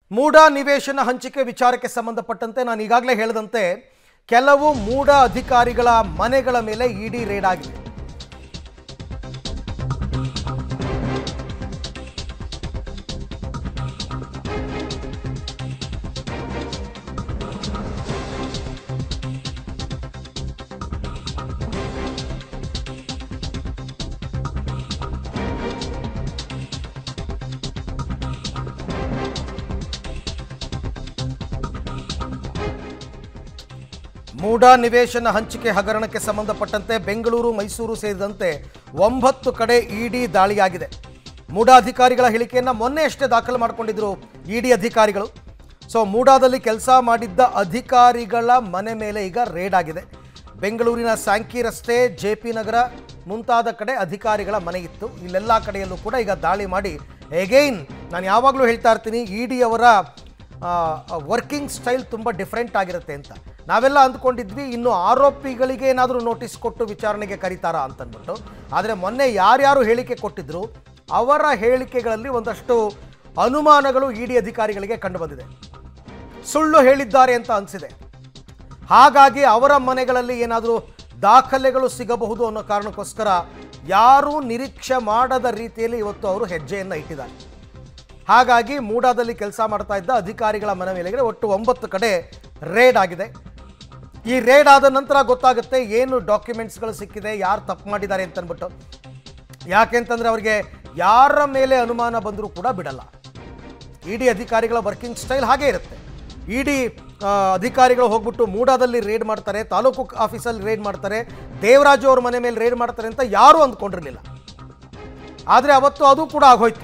ಮೂಢ ನಿವೇಶನ ಹಂಚಿಕೆ ವಿಚಾರಕ್ಕೆ ಸಂಬಂಧಪಟ್ಟಂತೆ ನಾನು ಈಗಾಗಲೇ ಹೇಳಿದಂತೆ ಕೆಲವು ಮೂಢ ಅಧಿಕಾರಿಗಳ ಮನೆಗಳ ಮೇಲೆ ಇಡಿ ರೇಡ್ ಆಗಿದೆ ಮೂಢ ನಿವೇಶನ ಹಂಚಿಕೆ ಹಗರಣಕ್ಕೆ ಸಂಬಂಧಪಟ್ಟಂತೆ ಬೆಂಗಳೂರು ಮೈಸೂರು ಸೇರಿದಂತೆ ಒಂಬತ್ತು ಕಡೆ ಇಡಿ ದಾಳಿಯಾಗಿದೆ ಮೂಢ ಅಧಿಕಾರಿಗಳ ಹೇಳಿಕೆಯನ್ನು ಮೊನ್ನೆ ಅಷ್ಟೇ ದಾಖಲು ಮಾಡಿಕೊಂಡಿದ್ರು ಇಡಿ ಅಧಿಕಾರಿಗಳು ಸೊ ಮೂಡಾದಲ್ಲಿ ಕೆಲಸ ಮಾಡಿದ್ದ ಅಧಿಕಾರಿಗಳ ಮನೆ ಮೇಲೆ ಈಗ ರೇಡ್ ಆಗಿದೆ ಬೆಂಗಳೂರಿನ ಸ್ಯಾಂಕಿ ರಸ್ತೆ ಜೆ ಪಿ ನಗರ ಮುಂತಾದ ಕಡೆ ಅಧಿಕಾರಿಗಳ ಮನೆ ಇತ್ತು ಇಲ್ಲೆಲ್ಲ ಕಡೆಯಲ್ಲೂ ಕೂಡ ಈಗ ದಾಳಿ ಮಾಡಿ ಎಗೈನ್ ನಾನು ಯಾವಾಗಲೂ ಹೇಳ್ತಾ ಇರ್ತೀನಿ ಇ ಡಿ ಅವರ ವರ್ಕಿಂಗ್ ಸ್ಟೈಲ್ ತುಂಬ ಡಿಫ್ರೆಂಟ್ ಆಗಿರುತ್ತೆ ಅಂತ ನಾವೆಲ್ಲ ಅಂದ್ಕೊಂಡಿದ್ವಿ ಇನ್ನು ಆರೋಪಿಗಳಿಗೆ ಏನಾದರೂ ನೋಟಿಸ್ ಕೊಟ್ಟು ವಿಚಾರಣೆಗೆ ಕರೀತಾರಾ ಅಂತಂದ್ಬಿಟ್ಟು ಆದರೆ ಮೊನ್ನೆ ಯಾರ್ಯಾರು ಹೇಳಿಕೆ ಕೊಟ್ಟಿದ್ರು ಅವರ ಹೇಳಿಕೆಗಳಲ್ಲಿ ಒಂದಷ್ಟು ಅನುಮಾನಗಳು ಇ ಡಿ ಅಧಿಕಾರಿಗಳಿಗೆ ಕಂಡುಬಂದಿದೆ ಸುಳ್ಳು ಹೇಳಿದ್ದಾರೆ ಅಂತ ಅನಿಸಿದೆ ಹಾಗಾಗಿ ಅವರ ಮನೆಗಳಲ್ಲಿ ಏನಾದರೂ ದಾಖಲೆಗಳು ಸಿಗಬಹುದು ಅನ್ನೋ ಕಾರಣಕ್ಕೋಸ್ಕರ ಯಾರೂ ನಿರೀಕ್ಷೆ ಮಾಡದ ರೀತಿಯಲ್ಲಿ ಇವತ್ತು ಅವರು ಹೆಜ್ಜೆಯನ್ನು ಇಟ್ಟಿದ್ದಾರೆ ಹಾಗಾಗಿ ಮೂಡಾದಲ್ಲಿ ಕೆಲಸ ಮಾಡ್ತಾ ಇದ್ದ ಅಧಿಕಾರಿಗಳ ಮನೆ ಮೇಲೆ ಒಟ್ಟು ಒಂಬತ್ತು ಕಡೆ ರೇಡ್ ಆಗಿದೆ ಈ ರೇಡ್ ಆದ ನಂತರ ಗೊತ್ತಾಗುತ್ತೆ ಏನು ಡಾಕ್ಯುಮೆಂಟ್ಸ್ಗಳು ಸಿಕ್ಕಿದೆ ಯಾರು ತಪ್ಪು ಮಾಡಿದ್ದಾರೆ ಅಂತಂದ್ಬಿಟ್ಟು ಯಾಕೆಂತಂದ್ರೆ ಅವರಿಗೆ ಯಾರ ಮೇಲೆ ಅನುಮಾನ ಬಂದರೂ ಕೂಡ ಬಿಡಲ್ಲ ಇ ಡಿ ಅಧಿಕಾರಿಗಳ ವರ್ಕಿಂಗ್ ಸ್ಟೈಲ್ ಹಾಗೇ ಇರುತ್ತೆ ಇ ಡಿ ಅಧಿಕಾರಿಗಳು ಹೋಗ್ಬಿಟ್ಟು ಮೂಡಾದಲ್ಲಿ ರೇಡ್ ಮಾಡ್ತಾರೆ ತಾಲೂಕು ಆಫೀಸಲ್ಲಿ ರೇಡ್ ಮಾಡ್ತಾರೆ ದೇವರಾಜು ಅವ್ರ ಮನೆ ಮೇಲೆ ರೇಡ್ ಮಾಡ್ತಾರೆ ಅಂತ ಯಾರೂ ಅಂದ್ಕೊಂಡಿರಲಿಲ್ಲ ಆದರೆ ಅವತ್ತು ಅದು ಕೂಡ ಆಗೋಯ್ತು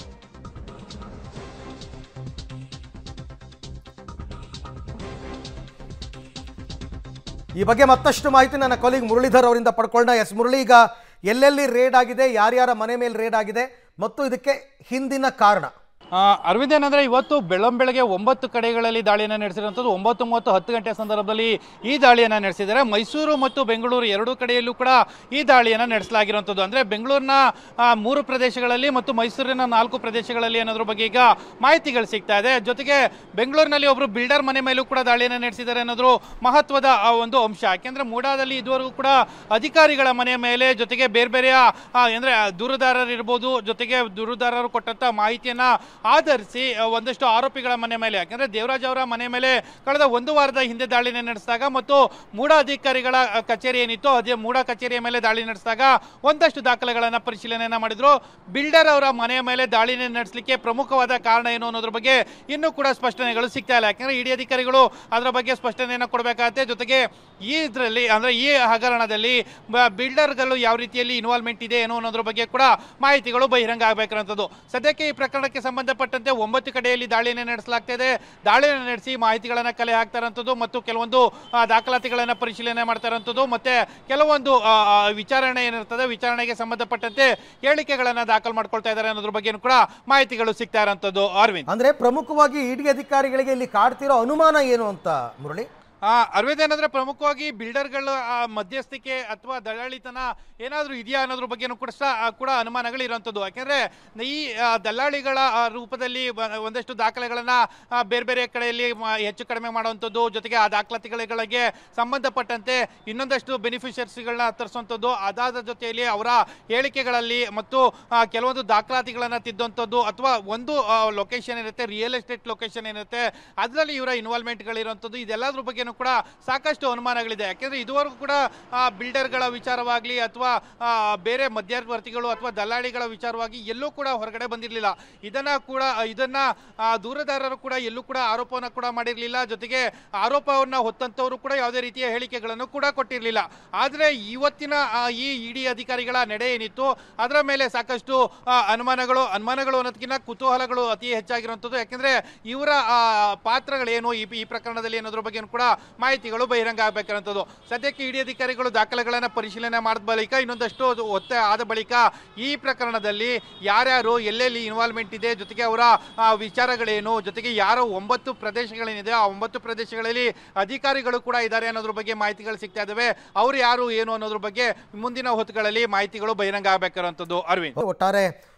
ಈ ಬಗ್ಗೆ ಮತ್ತಷ್ಟು ಮಾಹಿತಿ ನನ್ನ ಕೊಲೀಗ್ ಮುರಳೀಧರ್ ಅವರಿಂದ ಪಡ್ಕೊಳ್ಳೋಣ ಎಸ್ ಮುರಳಿ ಈಗ ಎಲ್ಲೆಲ್ಲಿ ರೇಡ್ ಆಗಿದೆ ಯಾರ್ಯಾರ ಮನೆ ಮೇಲೆ ರೇಡ್ ಆಗಿದೆ ಮತ್ತು ಇದಕ್ಕೆ ಹಿಂದಿನ ಕಾರಣ ಆ, ಅರವಿಂದ್ ಏನಂದ್ರೆ ಇವತ್ತು ಬೆಳಂಬೆಳಗ್ಗೆ ಒಂಬತ್ತು ಕಡೆಗಳಲ್ಲಿ ದಾಳಿಯನ್ನು ನಡೆಸಿರುವಂಥದ್ದು ಒಂಬತ್ತು ಮೂವತ್ತು ಹತ್ತು ಗಂಟೆ ಸಂದರ್ಭದಲ್ಲಿ ಈ ದಾಳಿಯನ್ನು ನಡೆಸಿದ್ದಾರೆ ಮೈಸೂರು ಮತ್ತು ಬೆಂಗಳೂರು ಎರಡೂ ಕಡೆಯಲ್ಲೂ ಕೂಡ ಈ ದಾಳಿಯನ್ನು ನಡೆಸಲಾಗಿರುವಂಥದ್ದು ಅಂದ್ರೆ ಬೆಂಗಳೂರಿನ ಆ, ಮೂರು ಪ್ರದೇಶಗಳಲ್ಲಿ ಮತ್ತು ಮೈಸೂರಿನ ನಾಲ್ಕು ಪ್ರದೇಶಗಳಲ್ಲಿ ಅನ್ನೋದ್ರ ಬಗ್ಗೆ ಈಗ ಮಾಹಿತಿಗಳು ಸಿಗ್ತಾ ಇದೆ ಜೊತೆಗೆ ಬೆಂಗಳೂರಿನಲ್ಲಿ ಒಬ್ರು ಬಿಲ್ಡರ್ ಮನೆ ಮೇಲೂ ಕೂಡ ದಾಳಿಯನ್ನು ನಡೆಸಿದ್ದಾರೆ ಅನ್ನೋದು ಮಹತ್ವದ ಆ, ಒಂದು ಅಂಶ ಯಾಕೆಂದ್ರೆ ಮೂಡಾದಲ್ಲಿ ಇದುವರೆಗೂ ಕೂಡ ಅಧಿಕಾರಿಗಳ ಮನೆ ಮೇಲೆ ಜೊತೆಗೆ ಬೇರೆ ಬೇರೆಯ ಆ, ಅಂದ್ರೆ ದೂರುದಾರರು ಇರ್ಬೋದು ಜೊತೆಗೆ ದೂರುದಾರರು ಕೊಟ್ಟಂತ ಮಾಹಿತಿಯನ್ನ ಆಧರಿಸಿ ಆ, ಒಂದಷ್ಟು ಆರೋಪಿಗಳ ಮನೆ ಮೇಲೆ ಯಾಕಂದ್ರೆ ದೇವರಾಜ್ ಅವರ ಮನೆ ಮೇಲೆ ಕಳೆದ ಒಂದು ವಾರದ ಹಿಂದೆ ದಾಳಿನ ನಡೆಸಿದಾಗ ಮತ್ತು ಮೂಡ ಅಧಿಕಾರಿಗಳ ಆ, ಕಚೇರಿ ಏನಿತ್ತು ಅದೇ ಮೂಡ ಕಚೇರಿಯ ಮೇಲೆ ದಾಳಿ ನಡೆಸಿದಾಗ ಒಂದಷ್ಟು ದಾಖಲೆಗಳನ್ನ ಪರಿಶೀಲನೆಯನ್ನ ಮಾಡಿದ್ರು ಬಿಲ್ಡರ್ ಅವರ ಮನೆಯ ಮೇಲೆ ದಾಳಿನ ನಡೆಸಲಿಕ್ಕೆ ಪ್ರಮುಖವಾದ ಕಾರಣ ಏನು ಅನ್ನೋದ್ರ ಬಗ್ಗೆ ಇನ್ನೂ ಕೂಡ ಸ್ಪಷ್ಟನೆಗಳು ಸಿಗ್ತಾ ಇಲ್ಲ ಯಾಕಂದ್ರೆ ಇಡಿ ಅಧಿಕಾರಿಗಳು ಅದರ ಬಗ್ಗೆ ಸ್ಪಷ್ಟನೆಯನ್ನು ಕೊಡಬೇಕಾಗತ್ತೆ ಜೊತೆಗೆ ಈ ಇದರಲ್ಲಿ ಅಂದ್ರೆ ಈ ಹಗರಣದಲ್ಲಿ ಬ- ಬಿಲ್ಡರ್ಗಳು ಯಾವ ರೀತಿಯಲ್ಲಿ ಇನ್ವಾಲ್ವ್ಮೆಂಟ್ ಇದೆ ಏನೋ ಅನ್ನೋದ್ರ ಬಗ್ಗೆ ಕೂಡ ಮಾಹಿತಿಗಳು ಬಹಿರಂಗ ಆಗಬೇಕಿರುವಂಥದ್ದು ಸದ್ಯಕ್ಕೆ ಈ ಪ್ರಕರಣಕ್ಕೆ ಸಂಬಂಧಪಟ್ಟಂತೆ ಒಂಬತ್ತು ಕಡೆಯಲ್ಲಿ ದಾಳಿಯನ್ನು ನಡೆಸಲಾಗ್ತಾ ಇದೆ ದಾಳಿಯನ್ನು ನಡೆಸಿ ಮಾಹಿತಿಗಳನ್ನು ಕಲೆ ಹಾಕ್ತಾ ಇರೋಂಥದ್ದು ಮತ್ತು ಕೆಲವೊಂದು ಆ, ದಾಖಲಾತಿಗಳನ್ನು ಪರಿಶೀಲನೆ ಮಾಡ್ತಾ ಇರೋಂಥದ್ದು ಮತ್ತೆ ಕೆಲವೊಂದು ಆ, ಆ, ವಿಚಾರಣೆ ಏನಿರ್ತದೆ ವಿಚಾರಣೆಗೆ ಸಂಬಂಧಪಟ್ಟಂತೆ ಹೇಳಿಕೆಗಳನ್ನು ದಾಖಲು ಮಾಡ್ಕೊಳ್ತಾ ಇದ್ದಾರೆ ಅನ್ನೋದ್ರ ಬಗ್ಗೆನೂ ಕೂಡ ಮಾಹಿತಿಗಳು ಸಿಗ್ತಾ ಇರೋಂಥದ್ದು ಅರವಿಂದ್ ಅಂದ್ರೆ ಪ್ರಮುಖವಾಗಿ ಇ ಡಿ ಅಧಿಕಾರಿಗಳಿಗೆ ಇಲ್ಲಿ ಕಾಡ್ತಿರೋ ಅನುಮಾನ ಏನು ಅಂತ ಮುರಳಿ ಆ, ಅರವಿಂದ್ ಏನಂದ್ರೆ ಪ್ರಮುಖವಾಗಿ ಬಿಲ್ಡರ್ಗಳ ಆ, ಮಧ್ಯಸ್ಥಿಕೆ ಅಥವಾ ದಳ್ಳಾಳಿತನ ಏನಾದರೂ ಇದೆಯಾ ಅನ್ನೋದ್ರ ಬಗ್ಗೆನೂ ಕೂಡ ಸ- ಆ, ಕೂಡ ಅನುಮಾನಗಳು ಇರುವಂಥದ್ದು ಯಾಕೆಂದ್ರೆ ಈ ಆ, ದಲ್ಲಾಳಿಗಳ ಆ, ರೂಪದಲ್ಲಿ ಬ- ಒಂದಷ್ಟು ದಾಖಲೆಗಳನ್ನ ಆ, ಬೇರೆ ಬೇರೆ ಕಡೆಯಲ್ಲಿ ಮ- ಹೆಚ್ಚು ಕಡಿಮೆ ಮಾಡುವಂಥದ್ದು ಜೊತೆಗೆ ಆ ದಾಖಲಾತಿಗಳಿಗೆ ಸಂಬಂಧಪಟ್ಟಂತೆ ಇನ್ನೊಂದಷ್ಟು ಬೆನಿಫಿಷರ್ಸ್ಗಳನ್ನ ತರಿಸುವಂಥದ್ದು ಅದಾದ ಜೊತೆಯಲ್ಲಿ ಅವರ ಹೇಳಿಕೆಗಳಲ್ಲಿ ಮತ್ತು ಆ, ಕೆಲವೊಂದು ದಾಖಲಾತಿಗಳನ್ನ ತಿದ್ದುವಂಥದ್ದು ಅಥವಾ ಒಂದು ಲೊಕೇಶನ್ ಇರುತ್ತೆ ರಿಯಲ್ ಎಸ್ಟೇಟ್ ಲೊಕೇಶನ್ ಏನಿರುತ್ತೆ ಅದರಲ್ಲಿ ಇವರ ಇನ್ವಾಲ್ವ್ಮೆಂಟ್ಗಳಿರುವಂಥದ್ದು ಇದೆಲ್ಲದ್ರ ಬಗ್ಗೆನೂ ಕೂಡ ಸಾಕಷ್ಟು ಅನುಮಾನಗಳಿದೆ ಯಾಕೆಂದ್ರೆ ಇದುವರೆಗೂ ಕೂಡ ಆ, ಬಿಲ್ಡರ್ಗಳ ವಿಚಾರವಾಗಲಿ ಅಥವಾ ಆ, ಬೇರೆ ಮಧ್ಯವರ್ತಿಗಳು ಅಥವಾ ದಲ್ಲಾಳಿಗಳ ವಿಚಾರವಾಗಿ ಎಲ್ಲೂ ಕೂಡ ಹೊರಗಡೆ ಬಂದಿರಲಿಲ್ಲ ಇದನ್ನ ಕೂಡ ಇದನ್ನ ಆ, ದೂರದಾರರು ಕೂಡ ಎಲ್ಲೂ ಕೂಡ ಆರೋಪವನ್ನು ಕೂಡ ಮಾಡಿರಲಿಲ್ಲ ಜೊತೆಗೆ ಆರೋಪವನ್ನ ಹೊತ್ತಂತವರು ಕೂಡ ಯಾವುದೇ ರೀತಿಯ ಹೇಳಿಕೆಗಳನ್ನು ಕೂಡ ಕೊಟ್ಟಿರಲಿಲ್ಲ ಆದರೆ ಇವತ್ತಿನ ಆ, ಈ ಇಡಿ ಅಧಿಕಾರಿಗಳ ನಡೆ ಏನಿತ್ತು ಅದರ ಮೇಲೆ ಸಾಕಷ್ಟು ಆ, ಅನುಮಾನಗಳು ಅನುಮಾನಗಳು ಅನ್ನೋದಕ್ಕಿಂತ ಕುತೂಹಲಗಳು ಅತಿ ಹೆಚ್ಚಾಗಿರುವಂಥದ್ದು ಯಾಕೆಂದ್ರೆ ಇವರ ಆ, ಪಾತ್ರಗಳೇನು ಈ ಈ ಪ್ರಕರಣದಲ್ಲಿ ಅನ್ನೋದ್ರ ಬಗ್ಗೆ ಕೂಡ ಮಾಹಿತಿಗಳು ಬಹಿರಂಗ ಆಗಬೇಕಿರುವಂಥದ್ದು ಸದ್ಯಕ್ಕೆ ಇಡಿ ಅಧಿಕಾರಿಗಳು ದಾಖಲೆಗಳನ್ನು ಪರಿಶೀಲನೆ ಮಾಡಿದ ಬಳಿಕ ಇನ್ನೊಂದಷ್ಟು ಅದು ಒತ್ತೆ ಆದ ಬಳಿಕ ಈ ಪ್ರಕರಣದಲ್ಲಿ ಯಾರ್ಯಾರು ಎಲ್ಲೆಲ್ಲಿ ಇನ್ವಾಲ್ವ್ಮೆಂಟ್ ಇದೆ ಜೊತೆಗೆ ಅವರ ಆ, ವಿಚಾರಗಳೇನು ಜೊತೆಗೆ ಯಾರೋ ಒಂಬತ್ತು ಪ್ರದೇಶಗಳೇನಿದೆ ಆ ಒಂಬತ್ತು ಪ್ರದೇಶಗಳಲ್ಲಿ ಅಧಿಕಾರಿಗಳು ಕೂಡ ಇದ್ದಾರೆ ಅನ್ನೋದ್ರ ಬಗ್ಗೆ ಮಾಹಿತಿಗಳು ಸಿಗ್ತಾ ಇದಾವೆ ಅವ್ರು ಯಾರು ಏನು ಅನ್ನೋದ್ರ ಬಗ್ಗೆ ಮುಂದಿನ ಹೊತ್ತುಗಳಲ್ಲಿ ಮಾಹಿತಿಗಳು ಬಹಿರಂಗ ಆಗಬೇಕಿರುವಂಥದ್ದು ಅರವಿಂದ್ ಒಟ್ಟಾರೆ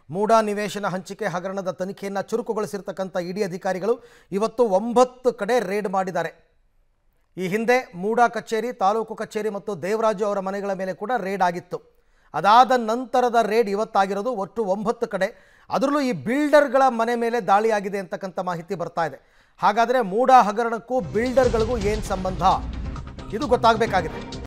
ಮೂಡಾ ನಿವೇಶನ ಹಂಚಿಕೆ ಹಗರಣದ ತನಿಖೆಯನ್ನು ಚುರುಕುಗೊಳಿಸಿರ್ತಕ್ಕಂಥ ಇಡಿ ಅಧಿಕಾರಿಗಳು ಇವತ್ತು ಒಂಬತ್ತು ಕಡೆ ರೇಡ್ ಮಾಡಿದ್ದಾರೆ ಈ ಹಿಂದೆ ಮೂಡಾ ಕಚೇರಿ ತಾಲೂಕು ಕಚೇರಿ ಮತ್ತು ದೇವರಾಜು ಅವರ ಮನೆಗಳ ಮೇಲೆ ಕೂಡ ರೇಡ್ ಆಗಿತ್ತು ಅದಾದ ನಂತರದ ರೇಡ್ ಇವತ್ತಾಗಿರೋದು ಒಟ್ಟು ಒಂಬತ್ತು ಕಡೆ ಅದರಲ್ಲೂ ಈ ಬಿಲ್ಡರ್ಗಳ ಮನೆ ಮೇಲೆ ದಾಳಿ ಆಗಿದೆ ಅಂತಕ್ಕಂಥ ಮಾಹಿತಿ ಬರ್ತಾ ಇದೆ ಹಾಗಾದರೆ ಮೂಡಾ ಹಗರಣಕ್ಕೂ ಬಿಲ್ಡರ್ಗಳಿಗೂ ಏನು ಸಂಬಂಧ ಇದು ಗೊತ್ತಾಗಬೇಕಾಗಿದೆ